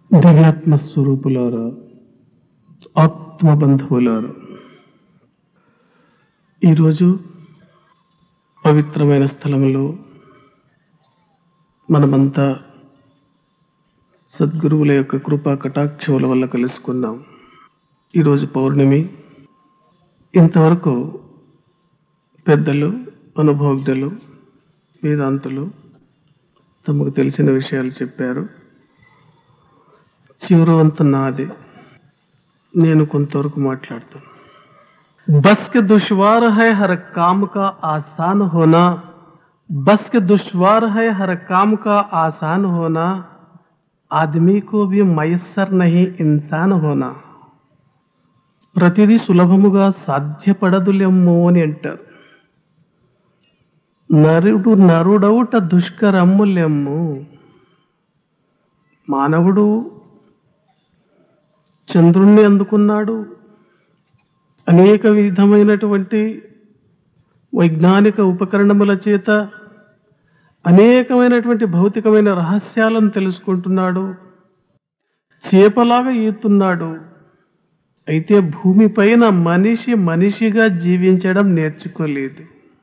దివ్యాత్మ స్వరూపులారా ఆత్మబంధువులారా ఈరోజు పవిత్రమైన స్థలంలో మనమంతా సద్గురువుల యొక్క కృపా కటాక్షముల వల్ల కలుసుకున్నాం ఈరోజు పౌర్ణమి ఇంతవరకు పెద్దలు అనుభవజ్ఞులు వేదాంతులు తమకు తెలిసిన విషయాలు చెప్పారు చివరి వంతు నాది నేను కొంతవరకు మాట్లాడతాను बस के दुश्वार है हर काम का आसान होना बस के दुश्वार है हर काम का आसान होना आदमी को भी मयस्सर नहीं ఇన్సాన్ హోనా ప్రతిదీ సులభముగా సాధ్యపడదులేమో అని అంటారు నరుడు నరుడవుట దుష్కరమ్ములెమ్ము మానవుడు చంద్రుణ్ణి అందుకున్నాడు అనేక విధమైనటువంటి వైజ్ఞానిక ఉపకరణముల చేత అనేకమైనటువంటి భౌతికమైన రహస్యాలను తెలుసుకుంటున్నాడు చేపలాగా ఈతున్నాడు అయితే భూమిపైన మనిషి మనిషిగా జీవించడం నేర్చుకోలేదు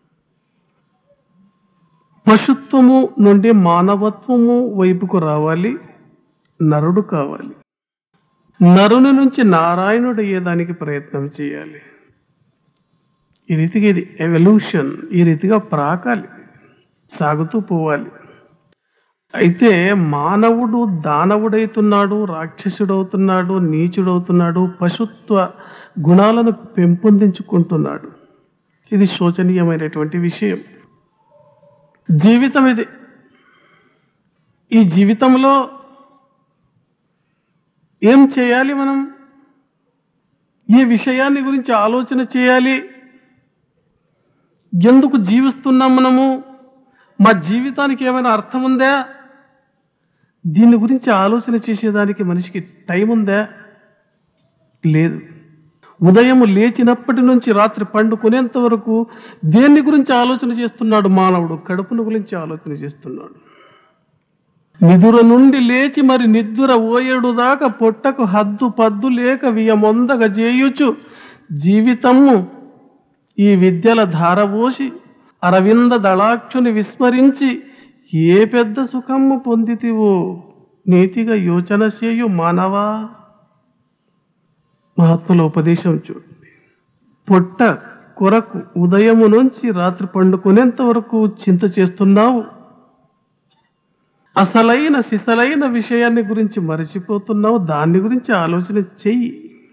పశుత్వము నుండి మానవత్వము వైపుకు రావాలి నరుడు కావాలి నరుని నుంచి నారాయణుడు అయ్యేదానికి ప్రయత్నం చేయాలి ఈ రీతిగా ఇది ఎవల్యూషన్ ఈ రీతిగా ప్రాకాలి సాగుతూ పోవాలి అయితే మానవుడు దానవుడైతున్నాడు రాక్షసుడవుతున్నాడు నీచుడవుతున్నాడు పశుత్వ గుణాలను పెంపొందించుకుంటున్నాడు ఇది శోచనీయమైనటువంటి విషయం జీవితం ఇది ఈ జీవితంలో ఏం చేయాలి మనం ఈ విషయాన్ని గురించి ఆలోచన చేయాలి ఎందుకు జీవిస్తున్నాం మనము మా జీవితానికి ఏమైనా అర్థం ఉందా దీని గురించి ఆలోచన చేసేదానికి మనిషికి టైం ఉందా లేదు ఉదయం లేచినప్పటి నుంచి రాత్రి పండుకునేంత వరకు దేన్ని గురించి ఆలోచన చేస్తున్నాడు మానవుడు కడుపును గురించి ఆలోచన చేస్తున్నాడు నిదుర నుండి లేచి మరి నిద్దుర ఓయేడు దాకా పొట్టకు హద్దు పద్దు లేక వియమొందగ చేయుచు జీవితము ఈ విద్యల ధారపోసి అరవింద దళాక్షుని విస్మరించి ఏ పెద్ద సుఖము పొందితివో నీతిగా యోచన చేయు మానవా మహాత్ముల ఉపదేశం చూడండి పొట్ట కొరకు ఉదయము నుంచి రాత్రి పండుకునేంత వరకు చింత చేస్తున్నావు అసలైన సిసలైన విషయాన్ని గురించి మరచిపోతున్నావు దాన్ని గురించి ఆలోచన చెయ్యి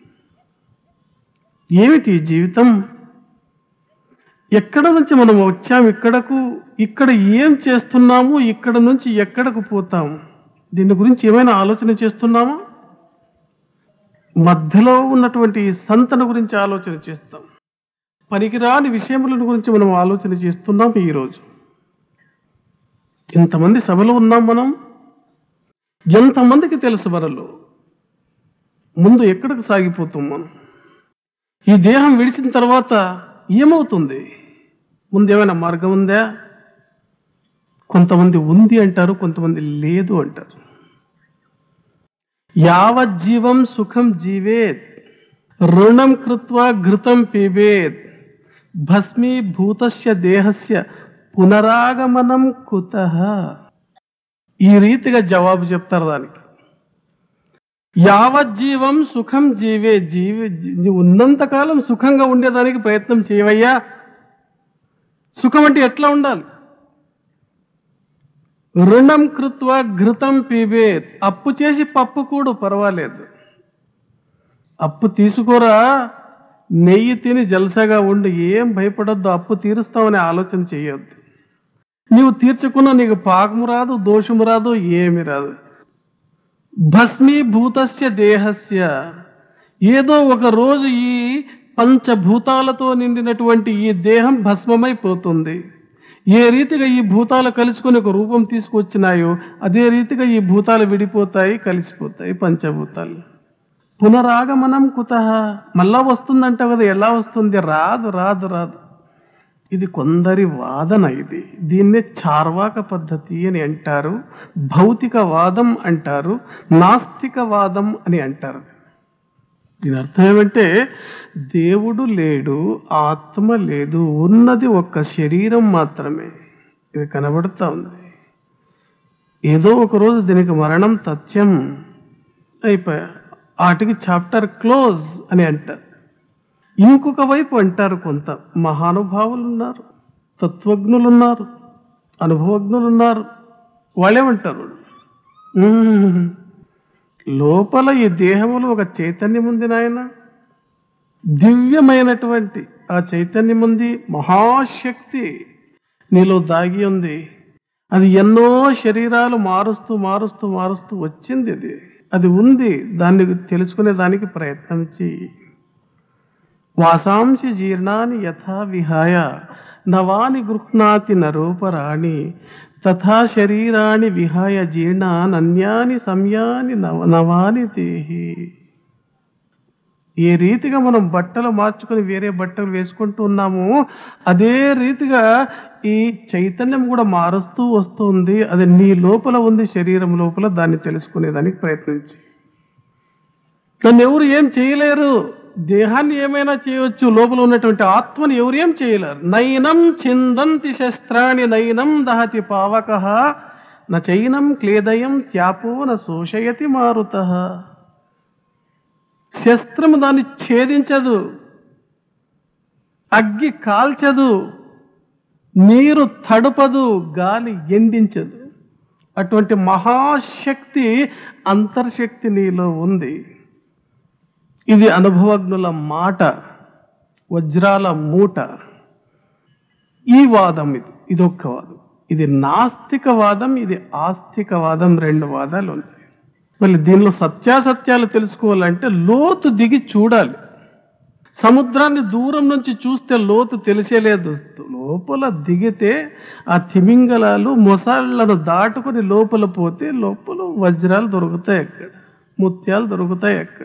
ఏమిటి ఈ జీవితం ఎక్కడ నుంచి మనం వచ్చాము ఇక్కడకు ఇక్కడ ఏం చేస్తున్నాము ఇక్కడ నుంచి ఎక్కడకు పోతాము దీని గురించి ఏమైనా ఆలోచన చేస్తున్నామా మధ్యలో ఉన్నటువంటి ఈ సంతన గురించి ఆలోచన చేస్తాం పనికిరాని విషయముల గురించి మనం ఆలోచన చేస్తున్నాం ఈరోజు ఇంతమంది సభలో ఉన్నాం మనం ఎంతమందికి తెలుసు మనలో ముందు ఎక్కడికి సాగిపోతాం మనం ఈ దేహం విడిచిన తర్వాత ఏమవుతుంది ముందు ఏమైనా మార్గం ఉందా కొంతమంది ఉంది అంటారు కొంతమంది లేదు అంటారు యావజ్జీవం సుఖం జీవేత్ రుణం కృత్వా ఘృతం పిబేత్ భస్మీభూతస్య దేహస్య పునరాగమనం కుత ఈ రీతిగా జవాబు చెప్తారు దానికి యావజ్జీవం సుఖం జీవే జీవి జీ- ఉన్నంతకాలం సుఖంగా ఉండేదానికి ప్రయత్నం చేయవయ్యా సుఖం అంటే ఎట్లా ఉండాలి రుణం కృత్వ ఘృతం పీబేత్ అప్పు చేసి పప్పు కూడు పర్వాలేదు అప్పు తీసుకోరా నెయ్యి తిని జలసగా ఉండి ఏం భయపడొద్దు అప్పు తీరుస్తామని ఆలోచన చేయొద్దు నీవు తీర్చుకున్నా నీకు పాకము రాదు దోషము రాదు ఏమి రాదు భస్మీభూతస్య దేహస్య ఏదో ఒక రోజు ఈ పంచభూతాలతో నిండినటువంటి ఈ దేహం భస్మమైపోతుంది ఏ రీతిగా ఈ భూతాలు కలుసుకొని ఒక రూపం తీసుకొచ్చినాయో అదే రీతిగా ఈ భూతాలు విడిపోతాయి కలిసిపోతాయి పంచభూతాలు పునరాగమనం కుత మళ్ళా వస్తుందంట కదా ఎలా వస్తుంది రాదు రాదు రాదు ఇది కొందరి వాదన ఇది దీన్నే చార్వాక పద్ధతి అని అంటారు భౌతికవాదం అంటారు నాస్తికవాదం అని అంటారు దీని అర్థం ఏమంటే దేవుడు లేడు ఆత్మ లేదు ఉన్నది ఒక్క శరీరం మాత్రమే ఇది కనబడుతా ఉంది ఏదో ఒక రోజు దీనికి మరణం తథ్యం అయిపోయా వాటికి చాప్టర్ క్లోజ్ అని అంటారు ఇంకొక వైపు అంటారు కొంత మహానుభావులు ఉన్నారు తత్వజ్ఞులు ఉన్నారు అనుభవజ్ఞులు ఉన్నారు వాళ్ళేమంటారు "మ్మ్, లోపల ఈ దేహములో ఒక చైతన్యం ఉంది నాయన దివ్యమైనటువంటి ఆ చైతన్యం ఉంది మహాశక్తి నీలో దాగి ఉంది అది ఎన్నో శరీరాలు మారుస్తూ మారుస్తూ మారుస్తూ వచ్చింది అది అది ఉంది దాన్ని తెలుసుకునే దానికి ప్రయత్నం చెయ్యి వాసాంశి జీర్ణాని యథా విహాయ నవాని గృహ్ణాతి నరూపరాణి తథా శరీరాన్ని విహాయ జీర్ణాన్ అన్యాని సంయాని నవ నవాని దేహి ఏ రీతిగా మనం బట్టలు మార్చుకొని వేరే బట్టలు వేసుకుంటూ ఉన్నామో అదే రీతిగా ఈ చైతన్యం కూడా మారుస్తూ వస్తుంది అది నీ లోపల ఉంది శరీరం లోపల దాన్ని తెలుసుకునేదానికి ప్రయత్నించి నన్ను ఎవరు ఏం చేయలేరు దేహాన్ని ఏమైనా చేయవచ్చు లోపల ఉన్నటువంటి ఆత్మని ఎవరు ఏం చేయలేరు నైనం చిందంతి శస్త్రాన్ని నైనం దహతి పావక న చైనం క్లేదయం త్యాపో న శోషయతి మారుత శస్త్రము దాన్ని ఛేదించదు అగ్గి కాల్చదు నీరు తడుపదు గాలి ఎండించదు అటువంటి మహాశక్తి అంతర్శక్తి నీలో ఉంది ఇది అనుభవజ్ఞుల మాట వజ్రాల మూట ఈ వాదం ఇది ఇదొక్క వాదం ఇది నాస్తికవాదం ఇది ఆస్తికవాదం రెండు వాదాలు ఉన్నాయి మళ్ళీ దీనిలో సత్యాసత్యాలు తెలుసుకోవాలంటే లోతు దిగి చూడాలి సముద్రాన్ని దూరం నుంచి చూస్తే లోతు తెలిసేలేదు లోపల దిగితే ఆ తిమింగలాలు మొసాళ్లను దాటుకొని లోపల పోతే లోపల వజ్రాలు దొరుకుతాయి అక్కడ ముత్యాలు దొరుకుతాయి అక్కడ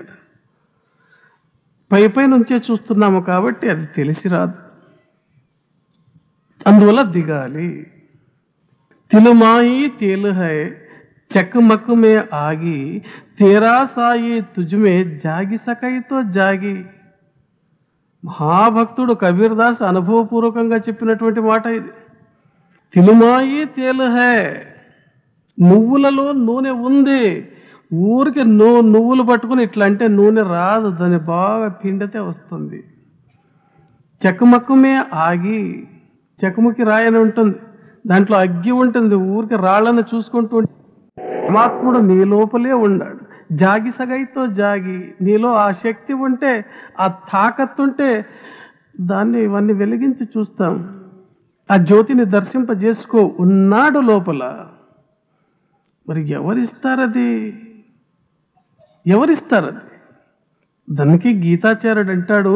పై పై నుంచే చూస్తున్నాము కాబట్టి అది తెలిసి రాదు అందువల్ల దిగాలి తిలుమాయి తేలు హై చకమక్ మే ఆగి తేరా సాయి తుజమే జాగి సకైతో జాగి మహాభక్తుడు కబీర్ దాస్ అనుభవపూర్వకంగా చెప్పినటువంటి మాట ఇది తిలుమాయి తేలు హై నువ్వులలో నూనె ఉంది ఊరికి నూ నువ్వులు పట్టుకుని ఇట్లా అంటే నూనె రాదు దాన్ని బాగా పిండితే వస్తుంది చెక్కమక్కమే ఆగి చెక్కముకి రాయని ఉంటుంది దాంట్లో అగ్గి ఉంటుంది ఊరికి రాళ్ళని చూసుకుంటూ ఉంటే పరమాత్ముడు నీ లోపలే ఉన్నాడు జాగి సగైతో జాగి నీలో ఆ శక్తి ఉంటే ఆ తాకత్తు ఉంటే దాన్ని ఇవన్నీ వెలిగించి చూస్తాం ఆ జ్యోతిని దర్శింపజేసుకో ఉన్నాడు లోపల మరి ఎవరిస్తారది ఎవరిస్తారది దానికి గీతాచార్యుడు అంటాడు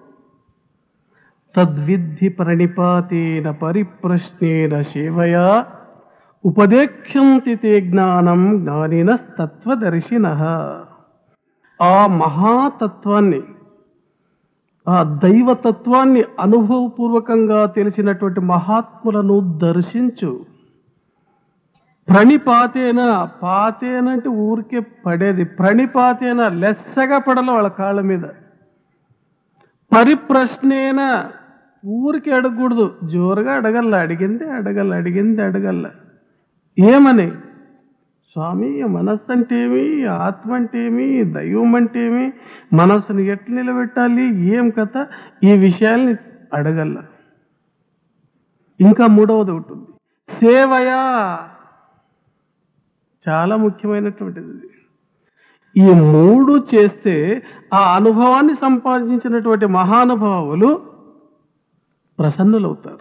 తద్విద్ధి ప్రణిపాతేన పరిప్రశ్నేన సేవయా ఉపదేక్ష్యంతి తే జ్ఞానం జ్ఞానినస్తత్వదర్శిన ఆ మహాతత్వాన్ని ఆ దైవతత్వాన్ని అనుభవపూర్వకంగా తెలిసినటువంటి మహాత్ములను దర్శించు ప్రణిపాతేన పాతేన అంటే ఊరికే పడేది ప్రణిపాతేన లెస్సగా పడల వాళ్ళ కాళ్ళ మీద పరిప్రశ్నేన ఊరికి అడగకూడదు జోరుగా అడగల్ల అడిగింది అడగల్ల అడిగింది అడగల్ల ఏమని స్వామి మనస్సు అంటేమి ఆత్మ అంటేమి దైవం అంటేమి మనస్సుని ఎట్లా నిలబెట్టాలి ఏం కథ ఈ విషయాల్ని అడగల్ల ఇంకా మూడవది ఒకటి ఉంది సేవయా చాలా ముఖ్యమైనటువంటిది ఇది. ఈ మూడు చేస్తే ఆ అనుభవాన్ని సంపాదించినటువంటి మహానుభావులు ప్రసన్నులవుతారు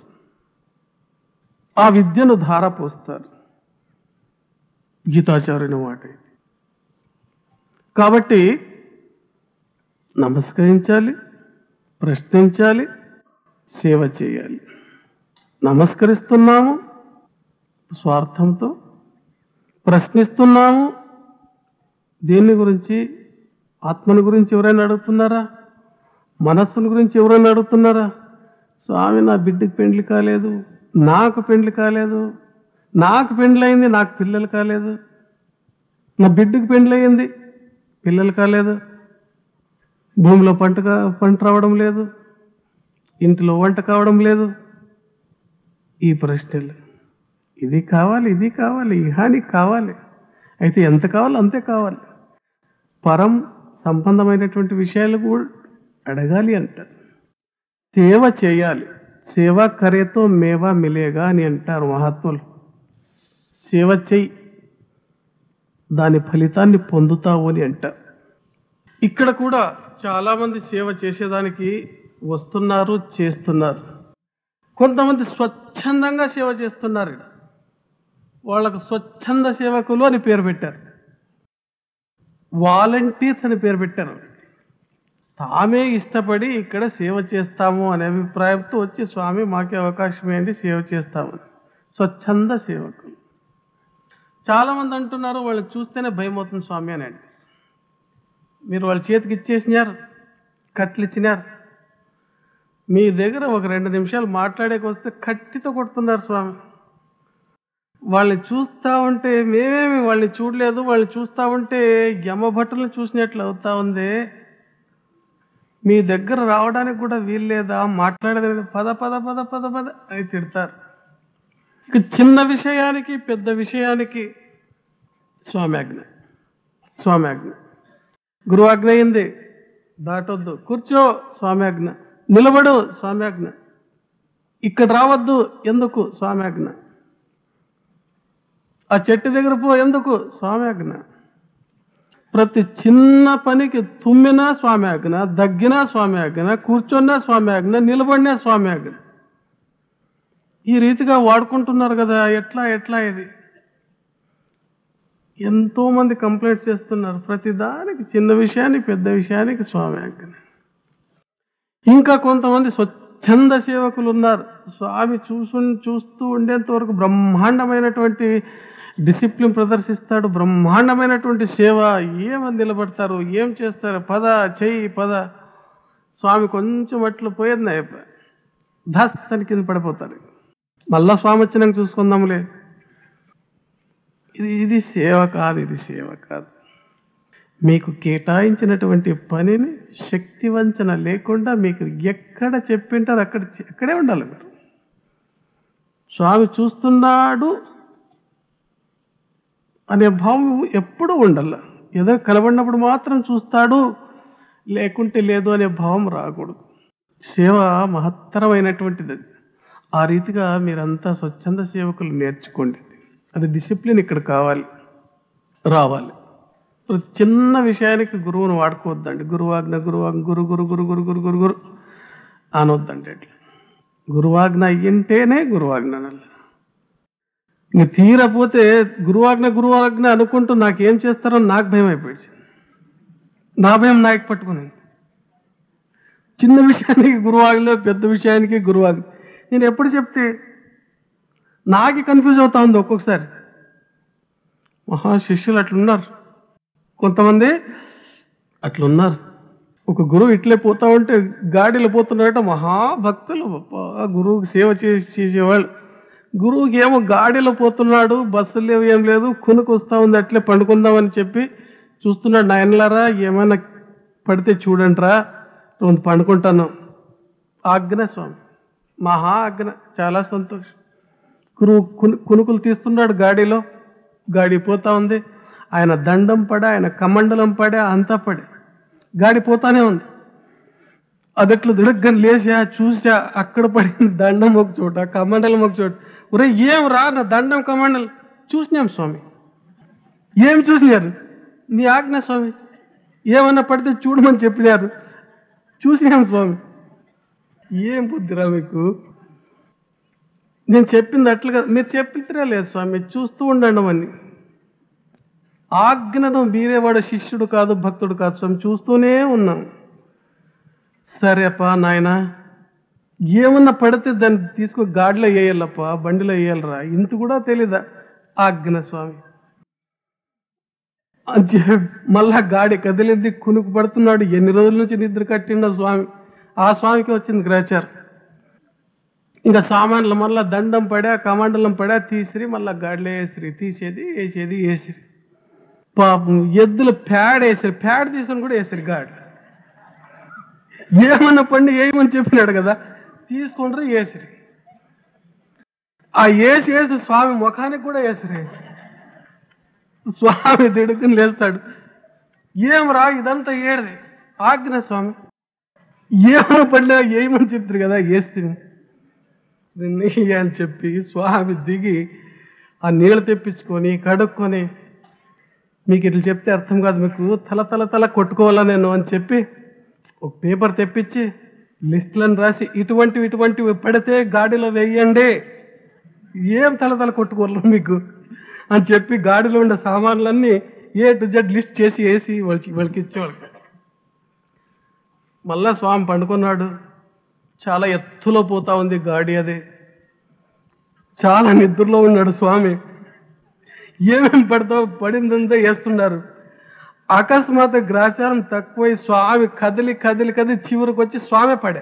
ఆ విద్యను ధారపోస్తారు గీతాచార్యుని మాట ఇది. కాబట్టి నమస్కరించాలి ప్రశ్నించాలి సేవ చేయాలి నమస్కరిస్తున్నాము స్వార్థంతో ప్రశ్నిస్తున్నాము దేని గురించి ఆత్మని గురించి ఎవరైనా అడుగుతున్నారా మనస్సుల గురించి ఎవరైనా అడుగుతున్నారా స్వామి నా బిడ్డకి పెండ్లి కాలేదు నాకు పెండ్లి కాలేదు నాకు పెండ్లయింది నాకు పిల్లలు కాలేదు నా బిడ్డకి పెండ్లయింది పిల్లలు కాలేదు భూమిలో పంట కా- పంట రావడం లేదు ఇంటిలో వంట కావడం లేదు ఈ ప్రశ్నలు ఇది కావాలి ఇది కావాలి ఇహానికి కావాలి అయితే ఎంత కావాలో అంతే కావాలి పరం సంబంధమైనటువంటి విషయాలు కూడా అడగాలి అంటారు సేవ చేయాలి సేవ కరేతో మేవా మిలేగా అని అంటారు మహాత్ములు సేవ చెయ్యి దాని ఫలితాన్ని పొందుతావు అని అంటారు ఇక్కడ కూడా చాలా మంది సేవ చేసేదానికి వస్తున్నారు చేస్తున్నారు కొంతమంది స్వచ్ఛందంగా సేవ చేస్తున్నారు ఇక్కడ వాళ్ళకు స్వచ్ఛంద సేవకులు అని పేరు పెట్టారు వాలంటీర్స్ అని పేరు పెట్టారు తామే ఇష్టపడి ఇక్కడ సేవ చేస్తాము అనే అభిప్రాయంతో వచ్చి స్వామి మాకే అవకాశం ఏంటి సేవ చేస్తామని స్వచ్ఛంద సేవకులు చాలా మంది అంటున్నారు వాళ్ళని చూస్తేనే భయం అవుతుంది స్వామి అని అంటే మీరు వాళ్ళ చేతికి ఇచ్చేసినారు కట్లు ఇచ్చినారు మీ దగ్గర ఒక రెండు నిమిషాలు మాట్లాడేకి వస్తే కట్టితో కొడుతున్నారు స్వామి వాళ్ళని చూస్తా ఉంటే మేమేమి వాళ్ళని చూడలేదు వాళ్ళని చూస్తా ఉంటే యమ భట్టులను చూసినట్లు అవుతా ఉంది మీ దగ్గర రావడానికి కూడా వీల్లేదా మాట్లాడేది పద పద పద పద పద అని తిడతారు ఇక చిన్న విషయానికి పెద్ద విషయానికి స్వామ్యాజ్ఞ స్వామ్యాజ్ఞ గురువాజ్ఞ అయింది దాటొద్దు కూర్చో స్వామ్యాజ్ఞ నిలబడు స్వామ్యాజ్ఞ ఇక్కడ రావద్దు ఎందుకు స్వామ్యాజ్ఞ ఆ చెట్టు దగ్గర పో ఎందుకు స్వామ్యాజ్ఞ ప్రతి చిన్న పనికి తుమ్మినా స్వామ్యాజ్ఞ దగ్గినా స్వామ్యాజ్ఞ కూర్చున్నా స్వామ్యాజ్ఞ నిలబడినా స్వామ్యాజ్ఞ ఈ రీతిగా వాడుకుంటున్నారు కదా ఎట్లా ఎట్లా ఇది ఎంతో మంది కంప్లైంట్ చేస్తున్నారు ప్రతి దానికి చిన్న విషయానికి పెద్ద విషయానికి స్వామి ఆజ్ఞ ఇంకా కొంతమంది స్వచ్ఛంద సేవకులు ఉన్నారు స్వామి చూసు చూస్తూ ఉండేంత వరకు బ్రహ్మాండమైనటువంటి డిసిప్లిన్ ప్రదర్శిస్తాడు బ్రహ్మాండమైనటువంటి సేవ ఏమని నిలబడతారు ఏం చేస్తారు పద చెయ్యి పద స్వామి కొంచెం అట్లు పోయేది అయిపోయి ధస్ అని కింద పడిపోతారు మళ్ళా స్వామి వచ్చినాక చూసుకుందాంలే ఇది ఇది సేవ కాదు ఇది సేవ కాదు మీకు కేటాయించినటువంటి పనిని శక్తి వంచన లేకుండా మీకు ఎక్కడ చెప్పింటారు అక్కడ అక్కడే ఉండాలి మీరు స్వామి చూస్తున్నాడు అనే భావం ఎప్పుడూ ఉండాల ఏదో కలబడినప్పుడు మాత్రం చూస్తాడు లేకుంటే లేదు అనే భావం రాకూడదు సేవ మహత్తరమైనటువంటిది అది ఆ రీతిగా మీరంతా స్వచ్ఛంద సేవకులు నేర్చుకోండి అది డిసిప్లిన్ ఇక్కడ కావాలి రావాలి ప్రతి చిన్న విషయానికి గురువును వాడుకోవద్దండి గురువాజ్ఞ గురువాజ్ఞ గురు గురు గురు గురు గురు గురు గురు అనొద్దండి అట్లా గురువాజ్ఞ అయ్యింటేనే గురువాజ్ఞ అనాలి ఇంక తీరపోతే గురువాజ్ఞ గురువాజ్ఞ అనుకుంటూ నాకేం చేస్తారో నాకు భయం అయిపోయింది నా భయం నాకు పట్టుకుని చిన్న విషయానికి గురువాజ్ఞ పెద్ద విషయానికి గురువాజ్ఞ నేను ఎప్పుడు చెప్తే నాకి కన్ఫ్యూజ్ అవుతా ఉంది ఒక్కొక్కసారి మహా శిష్యులు అట్లున్నారు కొంతమంది అట్లున్నారు ఒక గురువు ఇట్లే పోతా ఉంటే గాడిలో పోతున్నారట మహాభక్తులు అబ్బా, గురువుకి సేవ చేసి చేసేవాళ్ళు గురువుకి ఏమో గాడిలో పోతున్నాడు బస్సులు లేవు ఏం లేదు కునుకు వస్తా ఉంది అట్లే పండుకుందామని చెప్పి చూస్తున్నాడు నాయనలారా ఏమైనా పడితే చూడండిరా కొంత పండుకుంటాను ఆజ్ఞ స్వామి మహా ఆజ్ఞ చాలా సంతోషం గురువు కును కునుకులు తీస్తున్నాడు గాడిలో గాడి పోతా ఉంది ఆయన దండం పడే ఆయన కమండలం పడే అంతా పడే గాడి పోతానే ఉంది అదట్లు దిడగ్గని లేచా చూసా అక్కడ పడిన దండం ఒక చోట కమండలం ఒక చోట ఒరే ఏం రా నా దండం కమండలం చూసినాం స్వామి ఏం చూసినారు నీ ఆజ్ఞ స్వామి ఏమన్నా పడితే చూడమని చెప్పినారు చూసినాం స్వామి ఏం బుద్ధిరా మీకు నేను చెప్పింది అట్లుగా మీరు చెప్పితే లేదు స్వామి చూస్తూ ఉండండి అని ఆజ్ఞను మీరేవాడు శిష్యుడు కాదు భక్తుడు కాదు స్వామి చూస్తూనే ఉన్నాం సరేపా నాయన ఏమన్నా పడితే దాన్ని తీసుకో గాడిలో వేయాలప్ప బండిలో వేయాలరా ఇంత కూడా తెలీదా ఆజ్ఞ స్వామి అని చెప్పి మళ్ళా గాడి కదిలింది కునుకు పడుతున్నాడు ఎన్ని రోజుల నుంచి నిద్ర కట్టిండో స్వామి ఆ స్వామికి వచ్చింది గ్రహచారం ఇంకా సామాన్లు మళ్ళా దండం పడా కమండలం పడా తీసిరి మళ్ళా గాడిలో వేసిరి తీసేది వేసేది వేసిరి పాపం ఎద్దుల ప్యాడ్ వేసిరి ప్యాడ్ తీసుకొని కూడా వేసిరి గాడి ఏమన్నా పండి వేయమని చెప్పినాడు కదా తీసుకుంటారు వేసిరి ఆ వేసి వేసి స్వామి ముఖానికి కూడా వేసిరి స్వామి తిడుకుని లేస్తాడు ఏం రా ఇదంతా ఏడిది ఆజ్ఞ స్వామి ఏమైనా పడలే ఏమని చెప్తారు కదా వేస్తుంది నెయ్యి అని చెప్పి స్వామి దిగి ఆ నీళ్ళు తెప్పించుకొని కడుక్కొని మీకు ఇట్లా చెప్తే అర్థం కాదు మీకు తల తల తల కొట్టుకోవాలా నేను అని చెప్పి ఒక పేపర్ తెప్పించి లిస్టులను రాసి ఇటువంటివి ఇటువంటివి పడితే గాడిలో వేయండి ఏం తల తల కొట్టుకోవాలి మీకు అని చెప్పి గాడిలో ఉండే సామాన్లన్నీ ఏ టు జెడ్ లిస్ట్ చేసి వేసి వాళ్ళకి వాళ్ళకి ఇచ్చేవాళ్ళకి మళ్ళా స్వామి పండుకున్నాడు చాలా ఎత్తులో పోతా ఉంది గాడి అది చాలా నిద్రలో ఉన్నాడు స్వామి ఏమేం పడతావు పడిందంతా వేస్తున్నారు అకస్మాత్ గ్రాచారం తక్కువై స్వామి కదిలి కదిలి కదిలి చివరికి వచ్చి స్వామి పడే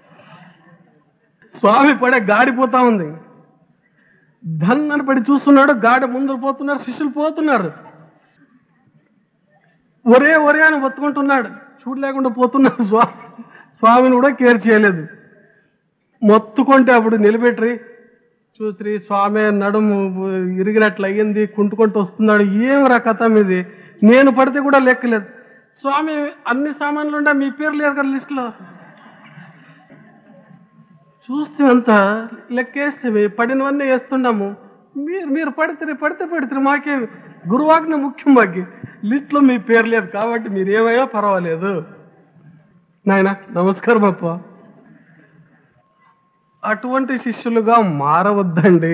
స్వామి పడే గాడిపోతా ఉంది ధన్నని పడి చూస్తున్నాడు గాడి ముందు పోతున్నారు శిష్యులు పోతున్నారు ఒరే ఒరే అని ఒత్తుకుంటున్నాడు చూడలేకుండా పోతున్నాడు స్వామి స్వామిని కూడా కేర్ చేయలేదు మొత్తుకుంటే అప్పుడు నిలబెట్టి చూసి స్వామి నడుము ఇరిగినట్లు అయ్యింది కుంటుకుంటూ వస్తున్నాడు ఏం రా కథ ఇది నేను పడితే కూడా లెక్కలేదు స్వామి అన్ని సామాన్లు ఉండే మీ పేరు లేదు కదా లిస్టులో చూస్తే అంత లెక్కేస్తే పడినవన్నీ వేస్తున్నాము మీరు మీరు పడితే పడితే పడితే మాకే గురువాజ్ఞ ముఖ్యం మాకి లిస్ట్లో మీ పేరు లేదు కాబట్టి మీరు ఏమయ్యా పర్వాలేదు నాయన నమస్కారం అప్ప అటువంటి శిష్యులుగా మారవద్దండి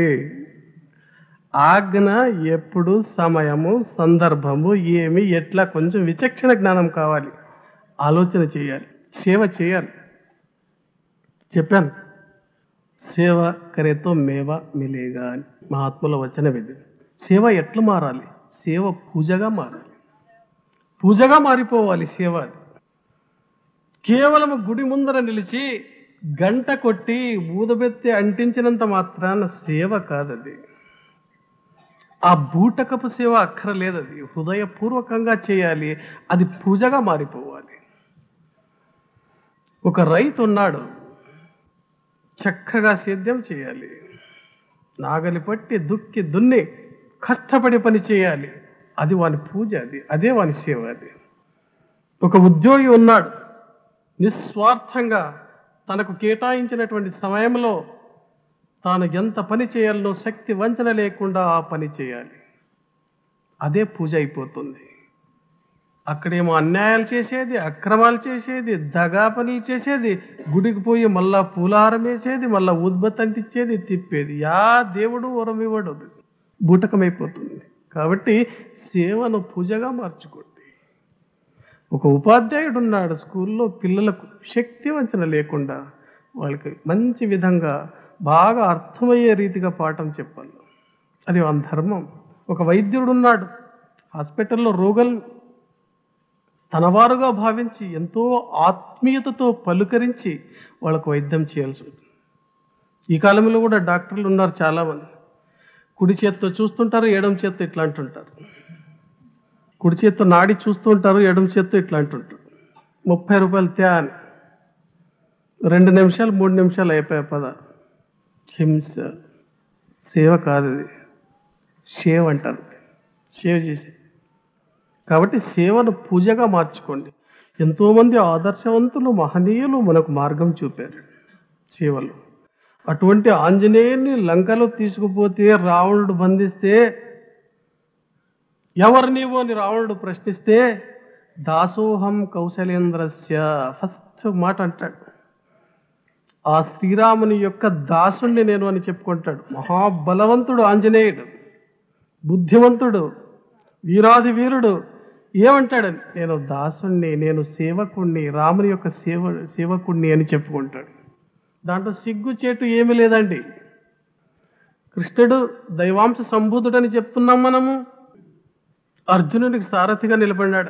ఆజ్ఞ ఎప్పుడు సమయము సందర్భము ఏమి ఎట్లా కొంచెం విచక్షణ జ్ఞానం కావాలి ఆలోచన చేయాలి సేవ చేయాలి చెప్పాను సేవ కరేతో మేవ మిలేగా అని మహాత్ముల వచనం ఇది సేవ ఎట్లా మారాలి సేవ పూజగా మారాలి పూజగా మారిపోవాలి సేవ అది కేవలం గుడి ముందర నిలిచి గంట కొట్టి ఊదబెత్తి అంటించినంత మాత్రాన సేవ కాదది ఆ బూటకపు సేవ అక్కరలేదు అది హృదయపూర్వకంగా చేయాలి అది పూజగా మారిపోవాలి ఒక రైతు ఉన్నాడు చక్కగా సేద్యం చేయాలి నాగలి పట్టి దుక్కి దున్ని కష్టపడి పని చేయాలి అది వాని పూజ అది అదే వాని సేవ అది ఒక ఉద్యోగి ఉన్నాడు నిస్వార్థంగా తనకు కేటాయించినటువంటి సమయంలో తాను ఎంత పని చేయాలో శక్తి వంచన లేకుండా ఆ పని చేయాలి అదే పూజ అయిపోతుంది అక్కడేమో అన్యాయాలు చేసేది అక్రమాలు చేసేది దగా పనులు చేసేది గుడికి పోయి మళ్ళా పూలహారం వేసేది మళ్ళా ఉద్బత్తి అంటించేది తిప్పేది యా దేవుడు వరం ఇవ్వడు బూటకమైపోతుంది కాబట్టి సేవను పూజగా మార్చుకోండి ఒక ఉపాధ్యాయుడు ఉన్నాడు స్కూల్లో పిల్లలకు శక్తి వంచన లేకుండా వాళ్ళకి మంచి విధంగా బాగా అర్థమయ్యే రీతిగా పాఠం చెప్పాలి అది వాళ్ళ ధర్మం ఒక వైద్యుడు ఉన్నాడు హాస్పిటల్లో రోగులు తనవారుగా భావించి ఎంతో ఆత్మీయతతో పలుకరించి వాళ్ళకు వైద్యం చేయాల్సి ఉంటుంది ఈ కాలంలో కూడా డాక్టర్లు ఉన్నారు చాలామంది కుడి చేత్తో చూస్తుంటారు ఎడమ చేత్తో ఇట్లా అంటుంటారు కుడి చేత్తో నాడి చూస్తూ ఉంటారు ఎడమ చేత్తో ఇట్లా అంటుంటారు ముప్పై రూపాయలు త్యా అని రెండు నిమిషాలు మూడు నిమిషాలు అయిపోయాయి పద హింస సేవ కాదు ఇది షేవ్ అంటారు షేవ్ చేసి కాబట్టి సేవను పూజగా మార్చుకోండి ఎంతోమంది ఆదర్శవంతులు మహనీయులు మనకు మార్గం చూపారు సేవలు అటువంటి ఆంజనేయుని లంకలో తీసుకుపోతే రావణుడు బంధిస్తే ఎవరు నీవు అని రావణుడు ప్రశ్నిస్తే దాసోహం కౌశలేంద్రస్య ఫస్ట్ మాట అంటాడు ఆ శ్రీరాముని యొక్క దాసుణ్ణి నేను అని చెప్పుకుంటాడు మహాబలవంతుడు ఆంజనేయుడు బుద్ధివంతుడు వీరాది వీరుడు ఏమంటాడని నేను దాసుణ్ణి నేను సేవకుణ్ణి రాముని యొక్క సేవ సేవకుణ్ణి అని చెప్పుకుంటాడు దాంట్లో సిగ్గుచేటు ఏమీ లేదండి కృష్ణుడు దైవాంశ సంభూతుడని చెప్తున్నాం మనము అర్జునుడికి సారథిగా నిలబడినాడు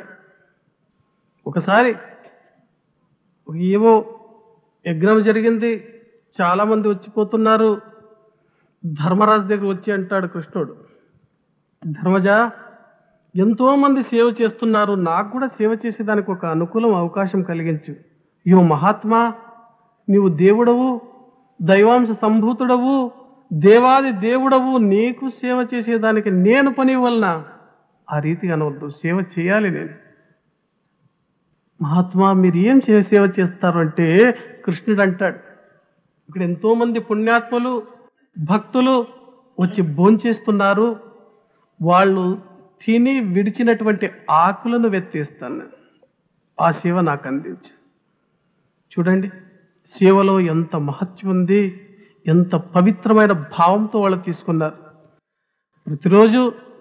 ఒకసారి ఏవో యజ్ఞం జరిగింది చాలా మంది వచ్చిపోతున్నారు ధర్మరాజు దగ్గర వచ్చి అంటాడు కృష్ణుడు ధర్మజ ఎంతో మంది సేవ చేస్తున్నారు నాకు కూడా సేవ చేసేదానికి ఒక అనుకూలం అవకాశం కలిగించు యో మహాత్మా నీవు దేవుడవు దైవాంశ సంభూతుడవు దేవాది దేవుడవు నీకు సేవ చేసేదానికి నేను పని వలన ఆ రీతిగా అనవద్దు సేవ చేయాలి నేను మహాత్మా మీరు ఏం చే సేవ చేస్తారు అంటే కృష్ణుడు అంటాడు ఇక్కడ ఎంతో మంది పుణ్యాత్ములు భక్తులు వచ్చి భోంచేస్తున్నారు వాళ్ళు తిని విడిచినటువంటి ఆకులను వెత్తేస్తాను నేను. ఆ సేవ నాకు అందించు చూడండి సేవలో ఎంత మహత్యం ఉంది ఎంత పవిత్రమైన భావంతో వాళ్ళు తీసుకున్నారు ప్రతిరోజు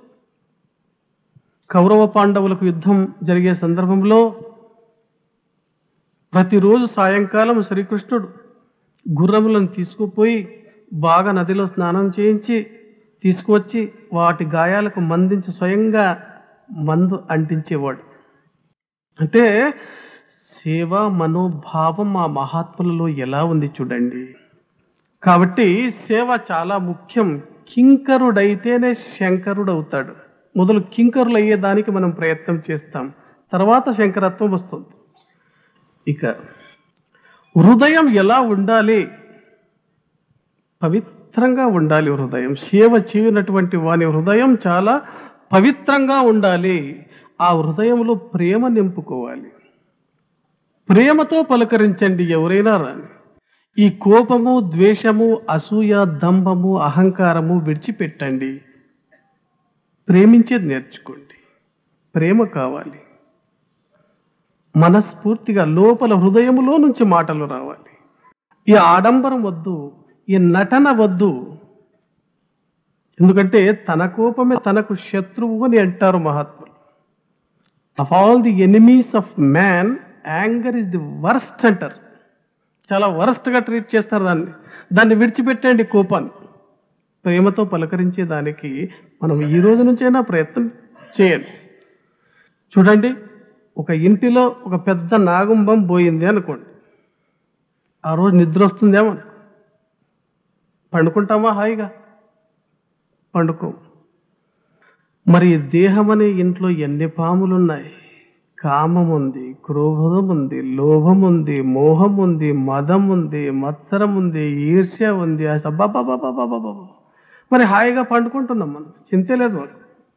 కౌరవ పాండవులకు యుద్ధం జరిగే సందర్భంలో ప్రతిరోజు సాయంకాలం శ్రీకృష్ణుడు గుర్రములను తీసుకుపోయి బాగా నదిలో స్నానం చేయించి తీసుకువచ్చి వాటి గాయాలకు మందించి స్వయంగా మందు అంటించేవాడు అంటే సేవ మనోభావం ఆ మహాత్ములలో ఎలా ఉంది చూడండి కాబట్టి సేవ చాలా ముఖ్యం కింకరుడైతేనే శంకరుడు అవుతాడు మొదలు కింకరులు అయ్యేదానికి మనం ప్రయత్నం చేస్తాం తర్వాత శంకరత్వం వస్తుంది ఇక హృదయం ఎలా ఉండాలి పవిత్రంగా ఉండాలి హృదయం సేవ చేయనటువంటి వాని హృదయం చాలా పవిత్రంగా ఉండాలి ఆ హృదయంలో ప్రేమ నింపుకోవాలి ప్రేమతో పలకరించండి ఎవరైనా రాని ఈ కోపము ద్వేషము అసూయ దంభము అహంకారము విడిచిపెట్టండి ప్రేమించేది నేర్చుకోండి ప్రేమ కావాలి మనస్ఫూర్తిగా లోపల హృదయములో నుంచి మాటలు రావాలి ఈ ఆడంబరం వద్దు ఈ నటన వద్దు ఎందుకంటే తన కోపమే తనకు శత్రువు అని అంటారు మహాత్ములు of all the enemies of man anger is the worst అంటారు చాలా వరస్ట్గా ట్రీట్ చేస్తారు దాన్ని దాన్ని విడిచిపెట్టండి కోపాన్ని ప్రేమతో పలకరించే దానికి మనం ఈ రోజు నుంచైనా ప్రయత్నం చేయండి చూడండి ఒక ఇంటిలో ఒక పెద్ద నాగుంబం పోయింది అనుకోండి ఆ రోజు నిద్ర వస్తుందేమో పండుకుంటామా హాయిగా పండుకో మరి ఈ దేహం అనే ఇంట్లో ఎన్ని పాములు ఉన్నాయి కామం ఉంది క్రోధం ఉంది లోభం ఉంది మోహం ఉంది మదం ఉంది మత్సరం ఉంది ఈర్ష్య ఉంది అసబాబాబాబాబాబా మరి హాయిగా పండుకుంటున్నాం మనం చింతే లేదు మాకు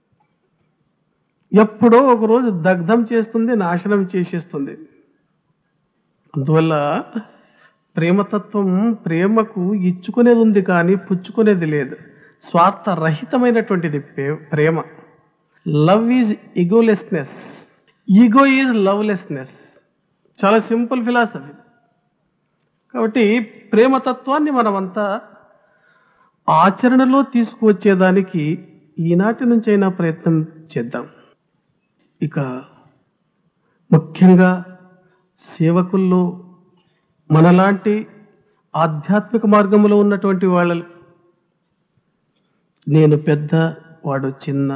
ఎప్పుడో ఒక రోజు దగ్ధం చేస్తుంది నాశనం చేసేస్తుంది అందువల్ల ప్రేమతత్వం ప్రేమకు ఇచ్చుకునేది ఉంది కానీ పుచ్చుకునేది లేదు స్వార్థరహితమైనటువంటిది ప్రే- ప్రేమ love is egolessness ego is lovelessness చాలా సింపుల్ ఫిలాసఫీ కాబట్టి ప్రేమతత్వాన్ని మనమంతా ఆచరణలో తీసుకువచ్చేదానికి ఈనాటి నుంచైనా ప్రయత్నం చేద్దాం ఇక ముఖ్యంగా సేవకుల్లో మనలాంటి ఆధ్యాత్మిక మార్గంలో ఉన్నటువంటి వాళ్ళ నేను పెద్ద వాడు చిన్న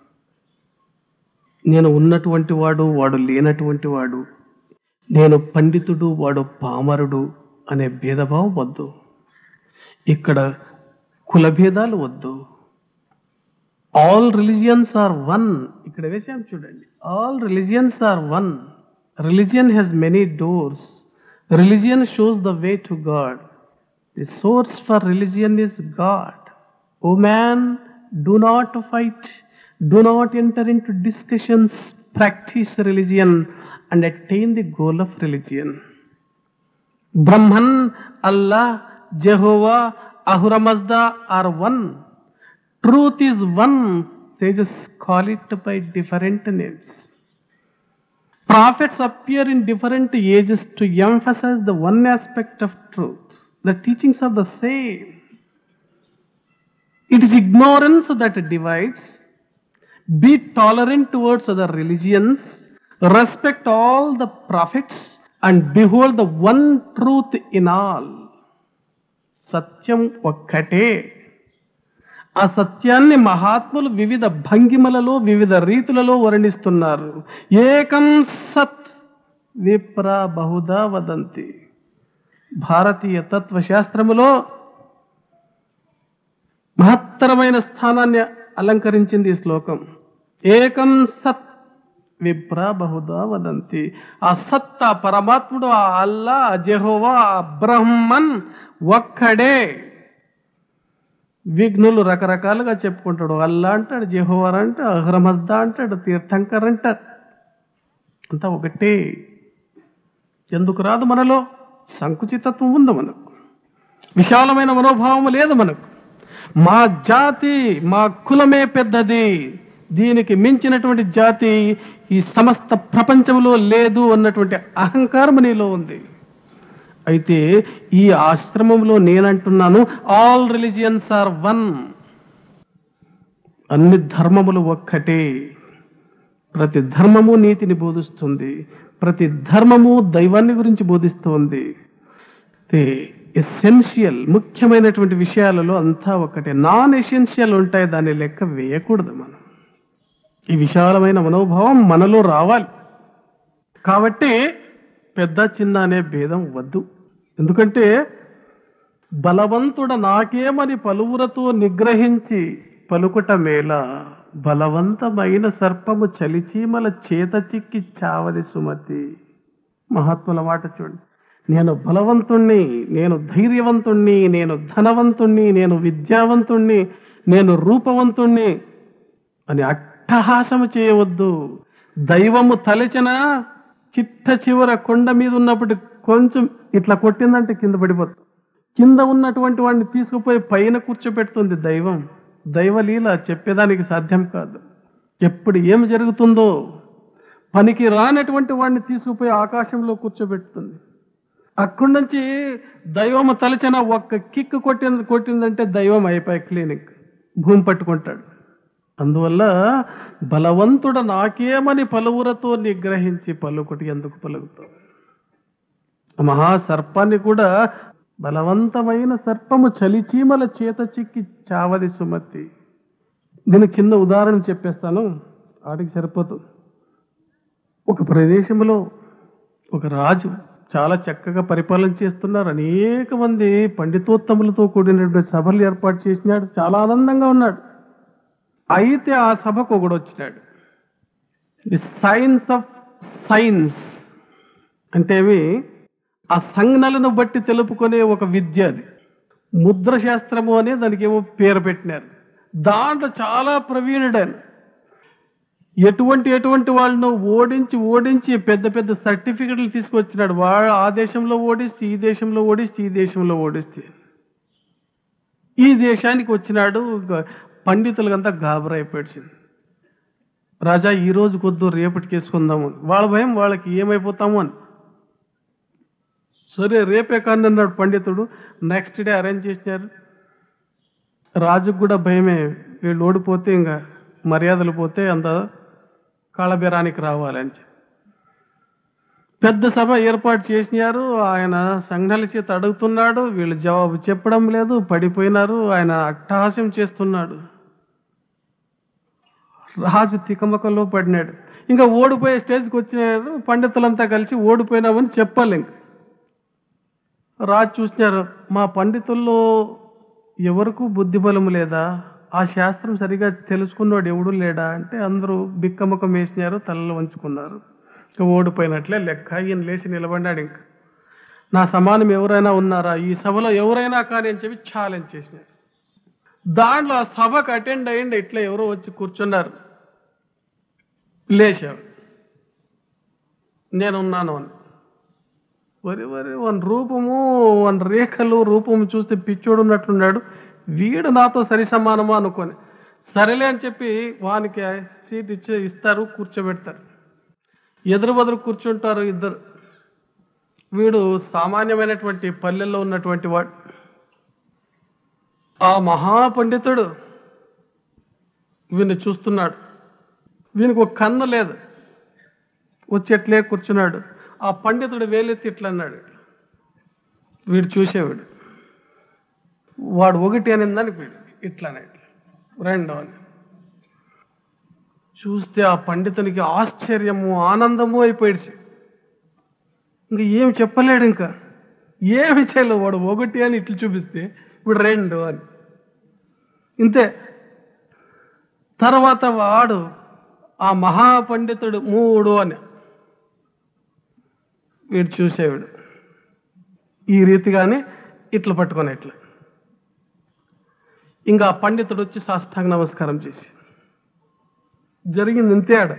నేను ఉన్నటువంటి వాడు వాడు లేనటువంటి వాడు నేను పండితుడు వాడు పామరుడు అనే భేదభావం వద్దు ఇక్కడ కుల భేదాలు వద్దు ఆల్ రిలీజియన్స్ ఆర్ వన్ ఇక్కడ వేసాం చూడండి all religions are one religion has many doors religion shows the way to God the source for religion is God O man do not fight do not enter into discussions practise religion and attain the goal of religion Brahman Allah Jehovah Ahura Mazda are one truth is one sages call it by different names Prophets appear in different ages to emphasize the one aspect of truth. The teachings are the same. It is ignorance that divides. Be tolerant towards other religions. Respect all the prophets and behold the one truth in all. సత్యం ఒక్కటే ఆ సత్యాన్ని మహాత్ములు వివిధ భంగిమలలో వివిధ రీతులలో వర్ణిస్తున్నారు ఏకం సత్ విప్ర బహుదా వదంతి భారతీయ తత్వశాస్త్రములో మహత్తరమైన స్థానాన్ని అలంకరించింది ఈ శ్లోకం ఏకం సత్ విప్ర బహుదా వదంతి ఆ సత్ ఆ పరమాత్ముడు ఆ అల్లా ఆ జెహోవా ఆ బ్రహ్మన్ ఒక్కడే విఘ్నులు రకరకాలుగా చెప్పుకుంటాడు అల్లా అంటాడు జెహోవర్ అంటాడు అహ్రమద్దా అంటాడు తీర్థంకర్ అంటాడు అంతా ఒకటే ఎందుకు రాదు మనలో సంకుచితత్వం ఉంది మనకు విశాలమైన మనోభావం లేదు మనకు మా జాతి మా కులమే పెద్దది దీనికి మించినటువంటి జాతి ఈ సమస్త ప్రపంచంలో లేదు అన్నటువంటి అహంకారం నీలో ఉంది అయితే ఈ ఆశ్రమంలో నేనంటున్నాను ఆల్ రిలీజియన్స్ ఆర్ వన్ అన్ని ధర్మములు ఒక్కటే ప్రతి ధర్మము నీతిని బోధిస్తుంది ప్రతి ధర్మము దైవాన్ని గురించి బోధిస్తుంది ఎసెన్షియల్ ముఖ్యమైనటువంటి విషయాలలో అంతా ఒకటే నాన్ ఎసెన్షియల్ ఉంటాయి దాన్ని లెక్క వేయకూడదు మనం ఈ విశాలమైన మనోభావం మనలో రావాలి కాబట్టి పెద్ద చిన్న అనే భేదం వద్దు ఎందుకంటే బలవంతుడ నాకేమని పలువురతో నిగ్రహించి పలుకుట మేల బలవంతమైన సర్పము చలిచీమల చేత చిక్కి చావది సుమతి మహాత్ముల మాట చూడండి నేను బలవంతుణ్ణి నేను ధైర్యవంతుణ్ణి నేను ధనవంతుణ్ణి నేను విద్యావంతుణ్ణి నేను రూపవంతుణ్ణి అని అట్టహాసము చేయవద్దు దైవము తలచిన చిట్ట చివర కొండ మీద ఉన్నప్పుడు కొంచెం ఇట్లా కొట్టిందంటే కింద పడిపోతుంది కింద ఉన్నటువంటి వాడిని తీసుకుపోయి పైన కూర్చోబెడుతుంది దైవం దైవలీల చెప్పేదానికి సాధ్యం కాదు ఎప్పుడు ఏం జరుగుతుందో పనికి రానటువంటి వాడిని తీసుకుపోయి ఆకాశంలో కూర్చోబెడుతుంది అక్కడి నుంచి దైవం తలచిన ఒక్క కిక్ కొట్టింది కొట్టిందంటే దైవం అయిపోయి క్లినిక్ భూమి పట్టుకుంటాడు అందువల్ల బలవంతుడ నాకేమని పలువురతో నిగ్రహించి పలుకుటి ఎందుకు పలుకుతావు ఆ మహాసర్పాన్ని కూడా బలవంతమైన సర్పము చలిచీమల చేత చిక్కి చావది సుమతి దీని కింద ఉదాహరణ చెప్పేస్తాను వాటికి సరిపోతుంది ఒక ప్రదేశంలో ఒక రాజు చాలా చక్కగా పరిపాలన చేస్తున్నారు అనేక మంది పండితోత్తములతో కూడినటువంటి సభలు ఏర్పాటు చేసినాడు చాలా ఆనందంగా ఉన్నాడు అయితే ఆ సభకు ఒకడు వచ్చినాడు ది సైన్స్ ఆఫ్ సైన్స్ అంటే అవి ఆ సంజ్ఞలను బట్టి తెలుపుకునే ఒక విద్య అది ముద్ర శాస్త్రము అనే దానికి ఏమో పేరు పెట్టినారు దాంట్లో చాలా ప్రవీణుడు ఆయన ఎటువంటి ఎటువంటి వాళ్ళను ఓడించి ఓడించి పెద్ద పెద్ద సర్టిఫికెట్లు తీసుకొచ్చినాడు వాడు ఆ దేశంలో ఓడిస్తే ఈ దేశంలో ఓడిస్తే ఈ దేశంలో ఓడిస్తే ఈ దేశానికి వచ్చినాడు గ- పండితులకంతా గాబరైపోయాడు రాజా ఈ రోజు కొద్దు రేపటికి వేసుకుందాము అని. వాళ్ళ భయం వాళ్ళకి ఏమైపోతాము అని సరే రేపే కానీ అన్నాడు పండితుడు నెక్స్ట్ డే అరేంజ్ చేసినారు రాజుకు కూడా భయమే వీళ్ళు ఓడిపోతే ఇంకా మర్యాదలు పోతే అంత కాళబేరానికి రావాలని చెప్పి. పెద్ద సభ ఏర్పాటు చేసినారు ఆయన సంఘాల చేత అడుగుతున్నాడు వీళ్ళు జవాబు చెప్పడం లేదు పడిపోయినారు ఆయన అట్టహాస్యం చేస్తున్నాడు రాజు తికమకల్లో పడినాడు ఇంకా ఓడిపోయే స్టేజ్కి వచ్చినారు పండితులంతా కలిసి ఓడిపోయినామని చెప్పాలి ఇంక రాజు చూసినారు మా పండితుల్లో ఎవరికి బుద్ధి బలము లేదా ఆ శాస్త్రం సరిగా తెలుసుకున్నవాడు ఎవడు లేడా అంటే అందరూ బిక్కముఖం వేసినారు తలలు వంచుకున్నారు ఇంకా ఓడిపోయినట్లే లెక్క ఈయన లేచి నిలబడినాడు ఇంక నా సమానం ఎవరైనా ఉన్నారా ఈ సభలో ఎవరైనా కానీ అని చెప్పి ఛాలెంజ్ చేసినారు దాంట్లో ఆ సభకు అటెండ్ అయ్యిండి ఇట్లా ఎవరో వచ్చి కూర్చున్నారు లేచారు నేనున్నాను అని వరి వరి వన్ రూపము వన్ రేఖలు రూపము చూస్తే పిచ్చోడు ఉన్నట్లున్నాడు వీడు నాతో సరి సమానమా అనుకొని సరేలే అని చెప్పి వానికి సీట్ ఇచ్చే ఇస్తారు కూర్చోబెడతారు ఎదురు బదురు కూర్చుంటారు ఇద్దరు వీడు సామాన్యమైనటువంటి పల్లెల్లో ఉన్నటువంటి వాడు ఆ మహాపండితుడు వీడిని చూస్తున్నాడు వీనికి ఒక కన్ను లేదు వచ్చి ఎట్లే కూర్చున్నాడు ఆ పండితుడు వేలెత్తి ఇట్లా అన్నాడు వీడు చూసేవాడు వాడు ఒకటి అనిందని వీడు ఇట్లానే రెండో అని చూస్తే ఆ పండితునికి ఆశ్చర్యము ఆనందము అయిపోయాడు ఇంక ఏం చెప్పలేడు ఇంకా ఏ విషయంలో వాడు ఒకటి అని ఇట్లు చూపిస్తే ఇప్పుడు రెండు అని ఇంతే తర్వాత వాడు ఆ మహాపండితుడు మూడు అని వీడు చూసేవాడు ఈ రీతిగానే ఇట్లా పట్టుకొని ఇట్లా ఇంకా ఆ పండితుడు వచ్చి సాష్టాంగ నమస్కారం చేసి జరిగింది ఇంతే ఆడ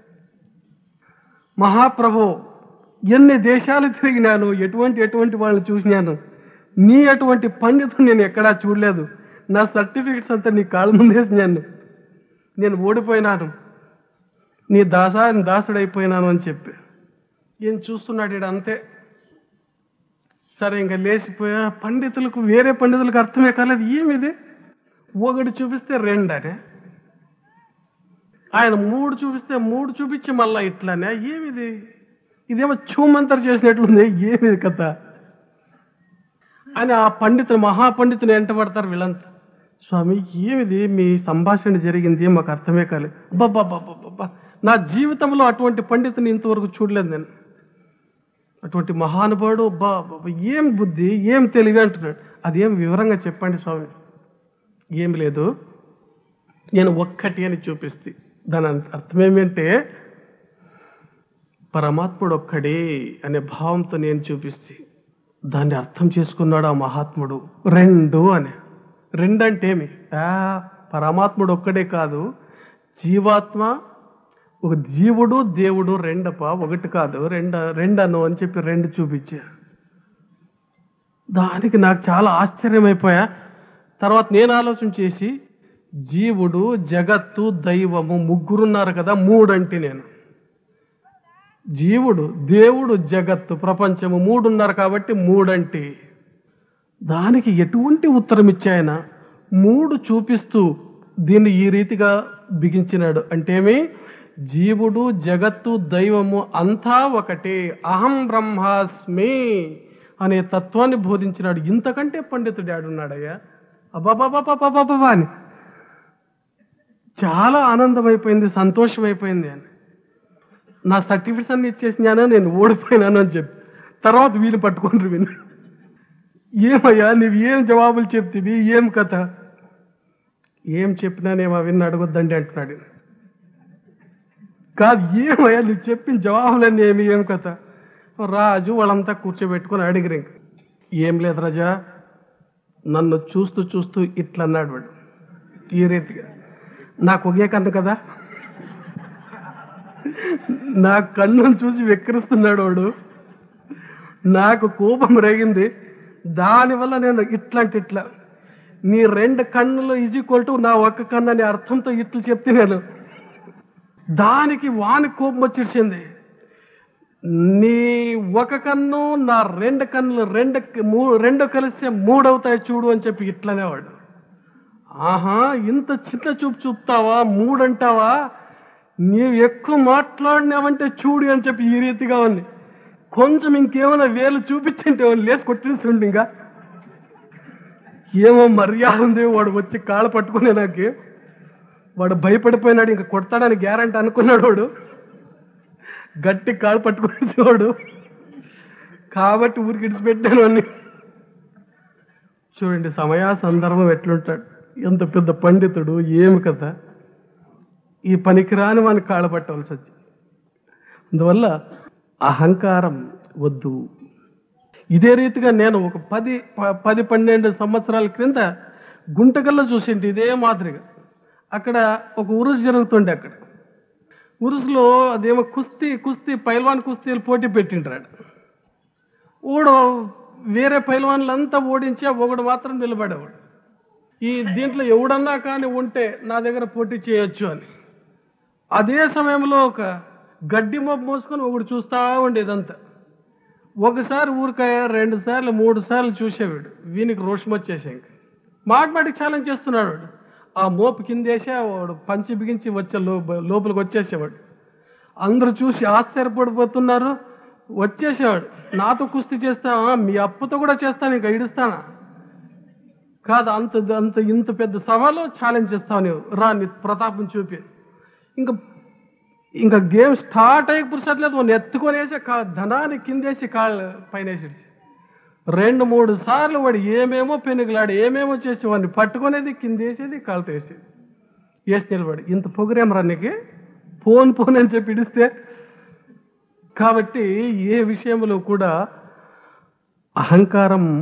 మహాప్రభు ఎన్ని దేశాలు తిరిగినాను ఎటువంటి ఎటువంటి వాళ్ళని చూసినాను నీ అటువంటి పండితుడు నేను ఎక్కడా చూడలేదు నా సర్టిఫికెట్స్ అంతా నీ కాళ్ళ ముందేసినాను నేను ఓడిపోయినాను నీ దాసా దాసుడైపోయినాను అని చెప్పి ఏం చూస్తున్నాడు ఈడ అంతే సరే ఇంకా లేచిపోయా పండితులకు వేరే పండితులకు అర్థమే కాలేదు ఏమిది ఒకటి చూపిస్తే రెండనే ఆయన మూడు చూపిస్తే మూడు చూపించి మళ్ళా ఇట్లానే ఏమిది ఇదేమో చూమంతరు చేసినట్లుంది ఏమిది కథ అని ఆ పండితులు మహాపండితులు ఎంట పడతారు వీళ్ళంతా స్వామి ఏమిది మీ సంభాషణ జరిగింది మాకు అర్థమే కాలేదు బాబా నా జీవితంలో అటువంటి పండితుని ఇంతవరకు చూడలేదు నేను అటువంటి మహానుభావుడు బా బాబా ఏం బుద్ధి ఏం తెలివి అంటున్నాడు అదేం వివరంగా చెప్పండి స్వామి ఏం లేదు నేను ఒక్కటి అని చూపిస్తే దాని అర్థం ఏమంటే పరమాత్ముడు ఒక్కడే అనే భావంతో నేను చూపిస్తే దాన్ని అర్థం చేసుకున్నాడు ఆ మహాత్ముడు రెండు అని రెండు అంటే ఏమి ఆ, పరమాత్ముడు ఒక్కడే కాదు జీవాత్మ ఒక జీవుడు దేవుడు రెండప ఒకటి కాదు రెండ రెండను అని చెప్పి రెండు చూపించా దానికి నాకు చాలా ఆశ్చర్యమైపోయా తర్వాత నేను ఆలోచన చేసి జీవుడు జగత్తు దైవము ముగ్గురున్నారు కదా మూడంటి నేను జీవుడు దేవుడు జగత్తు ప్రపంచము మూడున్నారు కాబట్టి మూడంటి దానికి ఎటువంటి ఉత్తరం ఇచ్చాయన మూడు చూపిస్తూ దీన్ని ఈ రీతిగా బిగించినాడు అంటేమి జీవుడు జగత్తు దైవము అంతా ఒకటే అహం బ్రహ్మాస్మి అనే తత్వాన్ని బోధించినాడు ఇంతకంటే పండితుడు ఆడున్నాడయ్యా అబ్బాబాబాబాబాబా అని చాలా ఆనందమైపోయింది సంతోషమైపోయింది అని నా సర్టిఫికెట్స్ అన్ని ఇచ్చేసినాను నేను ఓడిపోయినాను అని చెప్పి తర్వాత వీలు పట్టుకుంటారు విని ఏమయ్యా నువ్వు ఏం జవాబులు చెప్తివి ఏం కథ ఏం చెప్పినానేమో విన్న అడగొద్దండి అంటున్నాడు కాదు ఏమయ్యా నువ్వు చెప్పిన జవాబులన్నీ ఏమి ఏం కథ రాజు వాళ్ళంతా కూర్చోబెట్టుకొని అడిగిరు ఇంక ఏం లేదు రాజా నన్ను చూస్తూ చూస్తూ ఇట్లా అన్నాడు వాడు ఈ రీతిగా నాకు ఒకే కన్ను కదా నా కన్నును చూసి వెక్కిరిస్తున్నాడు వాడు నాకు కోపం రేగింది దానివల్ల నేను ఇట్లాంటి ఇట్లా నీ రెండు కన్నులు ఈజ్ ఈక్వల్ టు నా ఒక్క కన్ను అనే అర్థంతో ఇట్లు చెప్తే నేను దానికి వాని కోపం వచ్చేసింది నీ ఒక కన్ను నా రెండు కన్నులు రెండు మూ రెండు కలిస్తే మూడవుతాయి చూడు అని చెప్పి ఇట్లనేవాడు ఆహా ఇంత చిన్న చూపు చూపుతావా మూడంటావా నీవు ఎక్కువ మాట్లాడినావంటే చూడు అని చెప్పి ఈ రీతిగా ఉంది కొంచెం ఇంకేమైనా వేలు చూపించింటే వాడు లేచి కొట్టేస్తుండే ఇంకా ఏమో మర్యాద ఉంది వాడు వచ్చి కాళ్ళ పట్టుకునే నాకు వాడు భయపడిపోయినాడు ఇంకా కొడతాడని గ్యారంటీ అనుకున్నాడు వాడు గట్టి కాళ్ళు పట్టుకునేవాడు కాబట్టి ఊరికి ఇడిచిపెట్టాను అని చూడండి సమయ సందర్భం ఎట్లుంటాడు ఎంత పెద్ద పండితుడు ఏమి కదా ఈ పనికిరాని వాని కాళ్ళ పట్టవలసి వచ్చింది అందువల్ల అహంకారం వద్దు ఇదే రీతిగా నేను ఒక పది ప- పది పన్నెండు సంవత్సరాల క్రింద గుంటకల్లో చూసింటి ఇదే మాదిరిగా అక్కడ ఒక ఉరుసు జరుగుతుండే అక్కడ ఉరుసులో అదేమో కుస్తీ కుస్తీ పైల్వాన్ కుస్తీలు పోటీ పెట్టింటాడు ఊడు వేరే పైల్వాన్లంతా ఓడించి ఆ ఒకడు మాత్రం నిలబడేవాడు ఈ దీంట్లో ఎవడన్నా కానీ ఉంటే నా దగ్గర పోటీ చేయొచ్చు అని అదే సమయంలో ఒక గడ్డి మొబ్బు మోసుకొని ఒకడు చూస్తా ఉండేదంతా ఒకసారి ఊరికాయ రెండు సార్లు మూడు సార్లు చూసేవాడు వీనికి రోషం వచ్చేసే ఇంక మాట మాటికి ఛాలెంజ్ చేస్తున్నాడు వాడు ఆ మోపు కిందేసే వాడు పంచి బిగించి వచ్చే లోప లోపలికి వచ్చేసేవాడు అందరూ చూసి ఆశ్చర్యపడిపోతున్నారు వచ్చేసేవాడు నాతో కుస్తీ చేస్తావా మీ అప్పుతో కూడా చేస్తాను ఇంకా ఇడుస్తానా కాదు అంత అంత ఇంత పెద్ద సభలో ఛాలెంజ్ చేస్తావు నీవు రా నీ ప్రతాపం చూపి ఇంకా ఇంకా గేమ్ స్టార్ట్ అయ్యే పురుషట్లేదు వాడిని ఎత్తుకొని వేసి కా ధనాన్ని కిందేసి కాళ్ళు పైన వేసి రెండు మూడు సార్లు వాడు ఏమేమో పెనుగులాడు ఏమేమో చేసి వాడిని పట్టుకునేది కింద వేసేది కాలుతో వేసేది వేసి నిలబడి ఇంత పొగరేం రన్నికి ఫోన్ ఫోన్ అని చెప్పి ఇడిస్తే కాబట్టి ఏ విషయంలో కూడా అహంకారం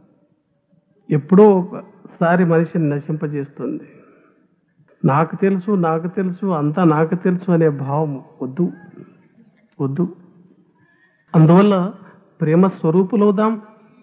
ఎప్పుడో ఒకసారి మనిషిని నశింపజేస్తుంది నాకు తెలుసు నాకు తెలుసు అంతా నాకు తెలుసు అనే భావం వద్దు వద్దు అందువల్ల ప్రేమ స్వరూపులవుదాం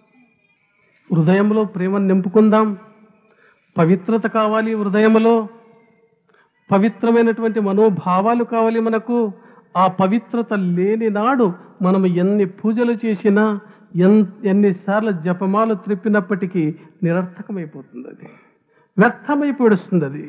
హృదయంలో ప్రేమను నింపుకుందాం పవిత్రత కావాలి హృదయంలో పవిత్రమైనటువంటి మనోభావాలు కావాలి మనకు ఆ పవిత్రత లేని నాడు మనం ఎన్ని పూజలు చేసినా ఎన్ ఎన్నిసార్లు జపమాలు త్రిప్పినప్పటికీ నిరర్థకమైపోతుంది అది వ్యర్థమైపోడుస్తుంది అది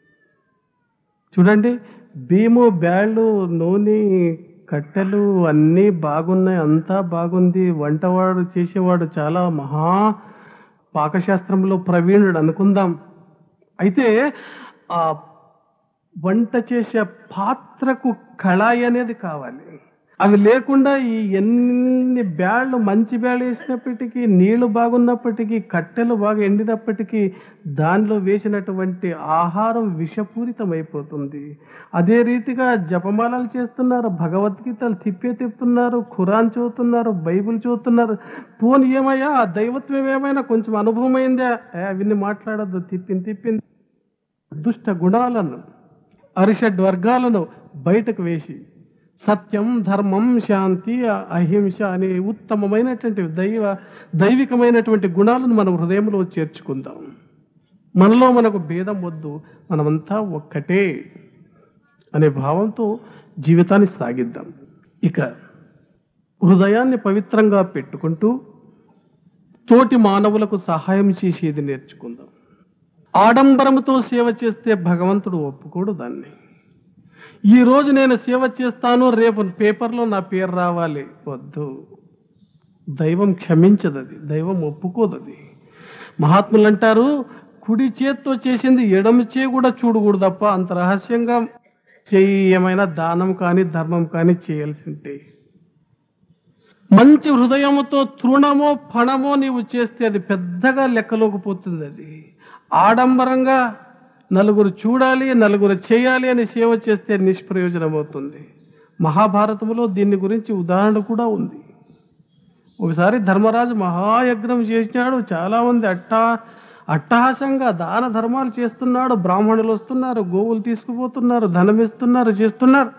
చూడండి భీము బ్యాళ్ళు నూనె కట్టెలు అన్నీ బాగున్నాయి అంతా బాగుంది వంటవాడు చేసేవాడు చాలా మహా పాకశాస్త్రంలో ప్రవీణుడు అనుకుందాం అయితే ఆ వంట చేసే పాత్రకు కళాయి అనేది కావాలి అవి లేకుండా ఈ ఎన్ని బ్యాళ్ళు మంచి బ్యాళ్ళు వేసినప్పటికీ నీళ్లు బాగున్నప్పటికీ కట్టెలు బాగా ఎండినప్పటికీ దానిలో వేసినటువంటి ఆహారం విషపూరితమైపోతుంది అదే రీతిగా జపమాలలు చేస్తున్నారు భగవద్గీతలు తిప్పే తిప్పుతున్నారు ఖురాన్ చదువుతున్నారు బైబిల్ చదువుతున్నారు పోని ఏమయ్యా ఆ దైవత్వం ఏమైనా కొంచెం అనుభవం అయిందా ఏ, అవన్నీ మాట్లాడద్దు తిప్పింది తిప్పింది దుష్ట గుణాలను అరిషడ్ వర్గాలను బయటకు వేసి సత్యం ధర్మం శాంతి అహింస అనే ఉత్తమమైనటువంటి దైవ దైవికమైనటువంటి గుణాలను మనం హృదయంలో చేర్చుకుందాం మనలో మనకు భేదం వద్దు మనమంతా ఒక్కటే అనే భావంతో జీవితాన్ని సాగిద్దాం ఇక హృదయాన్ని పవిత్రంగా పెట్టుకుంటూ తోటి మానవులకు సహాయం చేసేది నేర్చుకుందాం ఆడంబరముతో సేవ చేస్తే భగవంతుడు ఒప్పుకోడు దాన్ని ఈ రోజు నేను సేవ చేస్తాను రేపు పేపర్లో నా పేరు రావాలి వద్దు దైవం క్షమించదు అది దైవం ఒప్పుకోదు అది మహాత్ములు అంటారు కుడి చేత్తో చేసింది ఎడమ చే కూడా చూడకూడదు తప్ప అంత రహస్యంగా చేయి ఏమైనా దానం కానీ ధర్మం కానీ చేయాల్సి ఉంటే మంచి హృదయముతో తృణమో ఫణమో నీవు చేస్తే అది పెద్దగా లెక్కలోకి పోతుంది అది ఆడంబరంగా నలుగురు చూడాలి నలుగురు చేయాలి అని సేవ చేస్తే నిష్ప్రయోజనం అవుతుంది మహాభారతంలో దీని గురించి ఉదాహరణ కూడా ఉంది ఒకసారి ధర్మరాజు మహాయజ్ఞం చేసినాడు చాలా మంది అట్టా అట్టహాసంగా దాన ధర్మాలు చేస్తున్నాడు బ్రాహ్మణులు వస్తున్నారు గోవులు తీసుకుపోతున్నారు ధనం ఇస్తున్నారు చేస్తున్నారు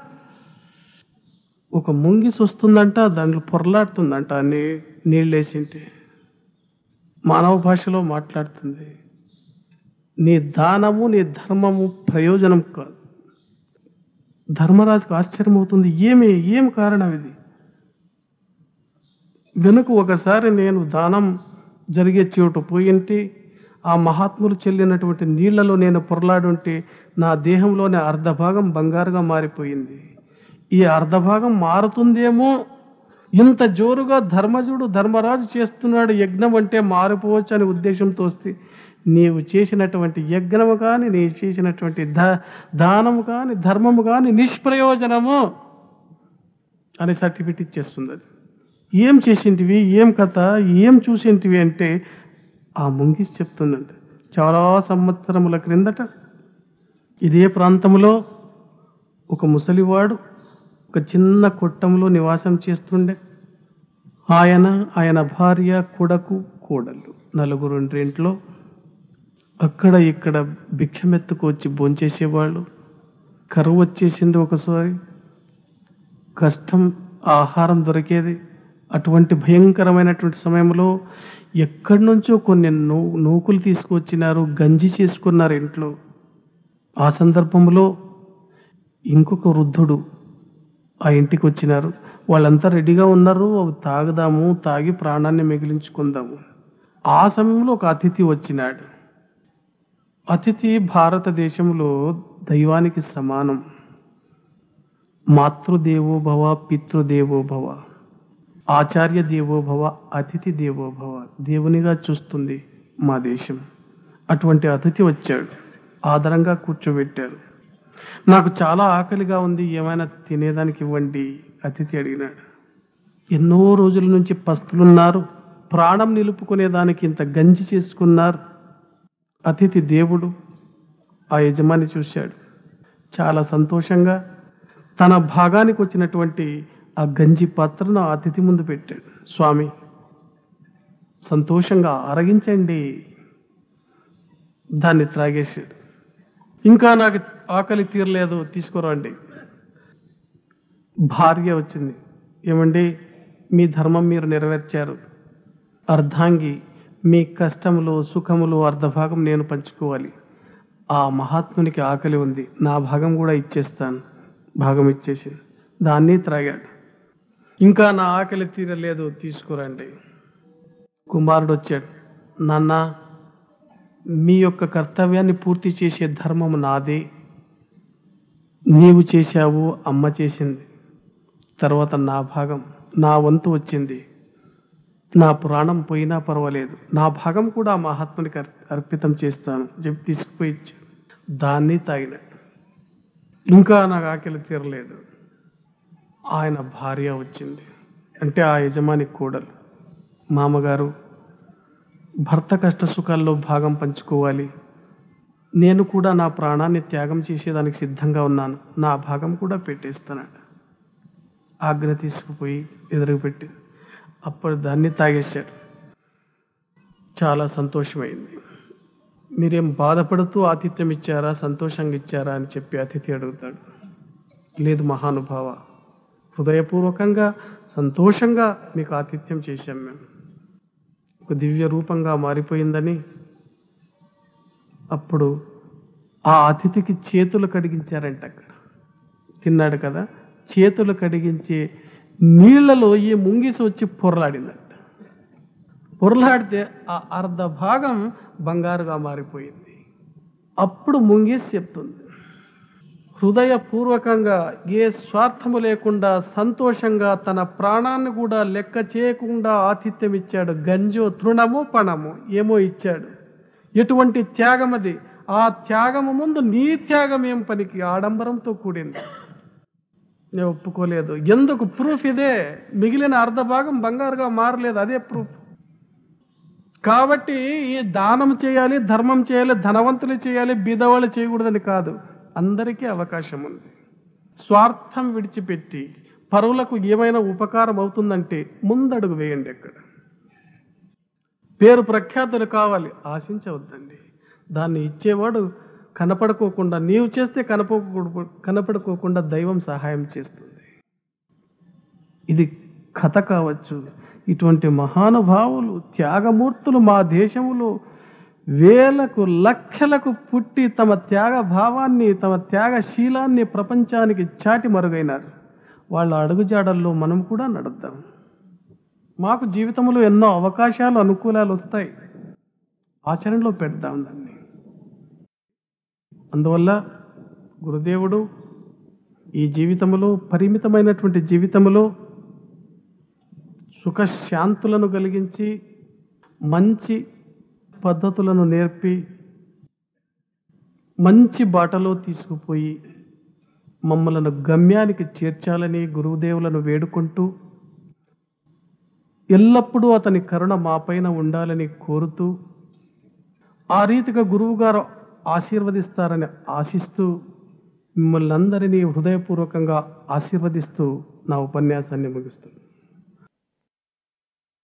ఒక ముంగిసి వస్తుందంట దాంట్లో పొరలాడుతుందంట నీ నీళ్ళేసింటే మానవ భాషలో మాట్లాడుతుంది నీ దానము నీ ధర్మము ప్రయోజనం కాదు ధర్మరాజుకు ఆశ్చర్యం అవుతుంది ఏమి ఏం కారణం ఇది వెనుక ఒకసారి నేను దానం జరిగే చోటు పోయింటి ఆ మహాత్ములు చెల్లినటువంటి నీళ్లలో నేను పొరలాడుంటే నా దేహంలోని అర్ధ భాగం బంగారుగా మారిపోయింది ఈ అర్ధ భాగం మారుతుందేమో ఇంత జోరుగా ధర్మజుడు ధర్మరాజు చేస్తున్నాడు యజ్ఞం అంటే మారిపోవచ్చు అనే ఉద్దేశంతో వస్తే నీవు చేసినటువంటి యజ్ఞము కానీ నీవు చేసినటువంటి ద దానము కానీ ధర్మము కానీ నిష్ప్రయోజనము అనే సర్టిఫికెట్ ఇచ్చేస్తుంది అది ఏం చేసింటివి ఏం కథ ఏం చూసింటివి అంటే ఆ ముంగిసి చెప్తుందంట చాలా సంవత్సరముల క్రిందట ఇదే ప్రాంతంలో ఒక ముసలివాడు ఒక చిన్న కొట్టంలో నివాసం చేస్తుండే ఆయన ఆయన భార్య కొడకు కోడలు నలుగురు ఇంట్లో అక్కడ ఇక్కడ భిక్షమెత్తుకు వచ్చి భోంచేసేవాళ్ళు కరువు వచ్చేసింది ఒకసారి కష్టం ఆహారం దొరికేది అటువంటి భయంకరమైనటువంటి సమయంలో ఎక్కడి నుంచో కొన్ని నూ నూకులు తీసుకువచ్చినారు గంజి చేసుకున్నారు ఇంట్లో ఆ సందర్భంలో ఇంకొక వృద్ధుడు ఆ ఇంటికి వచ్చినారు వాళ్ళంతా రెడీగా ఉన్నారు అవి తాగుదాము తాగి ప్రాణాన్ని మిగిలించుకుందాము ఆ సమయంలో ఒక అతిథి వచ్చినాడు అతిథి భారతదేశంలో దైవానికి సమానం మాతృదేవో భవ పితృదేవో భవ ఆచార్య దేవో భవ అతిథి దేవో భవ దేవునిగా చూస్తుంది మా దేశం అటువంటి అతిథి వచ్చాడు ఆదరంగా కూర్చోబెట్టారు నాకు చాలా ఆకలిగా ఉంది ఏమైనా తినేదానికి ఇవ్వండి అతిథి అడిగినాడు ఎన్నో రోజుల నుంచి పస్తులున్నారు ప్రాణం నిలుపుకునేదానికి ఇంత గంజి చేసుకున్నారు అతిథి దేవుడు ఆ యజమాని చూశాడు చాలా సంతోషంగా తన భాగానికి వచ్చినటువంటి ఆ గంజి పాత్రను ఆ అతిథి ముందు పెట్టాడు స్వామి సంతోషంగా ఆరగించండి దాన్ని త్రాగేశాడు ఇంకా నాకు ఆకలి తీరలేదు తీసుకురండి భార్య వచ్చింది ఏమండి మీ ధర్మం మీరు నెరవేర్చారు అర్ధాంగి మీ కష్టములు సుఖములు అర్ధభాగం నేను పంచుకోవాలి ఆ మహాత్మునికి ఆకలి ఉంది నా భాగం కూడా ఇచ్చేస్తాను భాగం ఇచ్చేసి దాన్ని త్రాగాడు ఇంకా నా ఆకలి తీరలేదు తీసుకురండి కుమారుడు వచ్చాడు నాన్న మీ యొక్క కర్తవ్యాన్ని పూర్తి చేసే ధర్మం నాదే నీవు చేశావు అమ్మ చేసింది తర్వాత నా భాగం నా వంతు వచ్చింది నా ప్రాణం పోయినా పర్వాలేదు నా భాగం కూడా ఆ మహాత్మునికి అర్- అర్పితం చేస్తాను చెప్పి తీసుకుపోయి ఇచ్చాను దాన్ని తాగినట్టు ఇంకా నాకు ఆకలి తీరలేదు ఆయన భార్య వచ్చింది అంటే ఆ యజమాని కోడలు మామగారు భర్త కష్ట సుఖాల్లో భాగం పంచుకోవాలి నేను కూడా నా ప్రాణాన్ని త్యాగం చేసేదానికి సిద్ధంగా ఉన్నాను నా భాగం కూడా పెట్టేస్తానట ఆజ్ఞ తీసుకుపోయి ఎదురుకు పెట్టి అప్పుడు దాన్ని తాగేశాడు చాలా సంతోషమైంది మీరేం బాధపడుతూ ఆతిథ్యం ఇచ్చారా సంతోషంగా ఇచ్చారా అని చెప్పి అతిథి అడుగుతాడు లేదు మహానుభావ హృదయపూర్వకంగా సంతోషంగా మీకు ఆతిథ్యం చేశాం మేము ఒక దివ్య రూపంగా మారిపోయిందని అప్పుడు ఆ అతిథికి చేతులు కడిగించారంట అక్కడ తిన్నాడు కదా చేతులు కడిగించే నీళ్లలో ఈ ముంగిసి వచ్చి పొరలాడిందంట పొరలాడితే ఆ అర్ధ భాగం బంగారుగా మారిపోయింది అప్పుడు ముంగేసి చెప్తుంది హృదయపూర్వకంగా ఏ స్వార్థము లేకుండా సంతోషంగా తన ప్రాణాన్ని కూడా లెక్క చేయకుండా ఆతిథ్యం ఇచ్చాడు గంజో తృణము పణము ఏమో ఇచ్చాడు ఎటువంటి త్యాగం అది ఆ త్యాగము ముందు నీ త్యాగం ఏం పనికి ఆడంబరంతో కూడింది నేను ఒప్పుకోలేదు ఎందుకు ప్రూఫ్ ఇదే మిగిలిన అర్ధ భాగం బంగారుగా మారలేదు అదే ప్రూఫ్ కాబట్టి ఈ దానం చేయాలి ధర్మం చేయాలి ధనవంతులు చేయాలి బీదవాళ్ళు చేయకూడదని కాదు అందరికీ అవకాశం ఉంది స్వార్థం విడిచిపెట్టి పరువులకు ఏమైనా ఉపకారం అవుతుందంటే ముందడుగు వేయండి అక్కడ పేరు ప్రఖ్యాతులు కావాలి ఆశించవద్దండి దాన్ని ఇచ్చేవాడు కనపడుకోకుండా నీవు చేస్తే కనపడకూ కనపడుకోకుండా దైవం సహాయం చేస్తుంది ఇది కథ కావచ్చు ఇటువంటి మహానుభావులు త్యాగమూర్తులు మా దేశంలో వేలకు లక్షలకు పుట్టి తమ త్యాగ భావాన్ని తమ త్యాగశీలాన్ని ప్రపంచానికి చాటి మరుగైనారు వాళ్ళ అడుగుజాడల్లో మనం కూడా నడుద్దాం మాకు జీవితంలో ఎన్నో అవకాశాలు అనుకూలాలు వస్తాయి ఆచరణలో పెడదాం దాన్ని అందువల్ల గురుదేవుడు ఈ జీవితంలో పరిమితమైనటువంటి జీవితంలో సుఖశాంతులను కలిగించి మంచి పద్ధతులను నేర్పి మంచి బాటలో తీసుకుపోయి మమ్మలను గమ్యానికి చేర్చాలని గురుదేవులను వేడుకుంటూ ఎల్లప్పుడూ అతని కరుణ మాపైన ఉండాలని కోరుతూ ఆ రీతిగా గురువుగారు ఆశీర్వదిస్తారని ఆశిస్తూ మిమ్మల్ని అందరినీ హృదయపూర్వకంగా ఆశీర్వదిస్తూ నా ఉపన్యాసాన్ని ముగిస్తున్నాను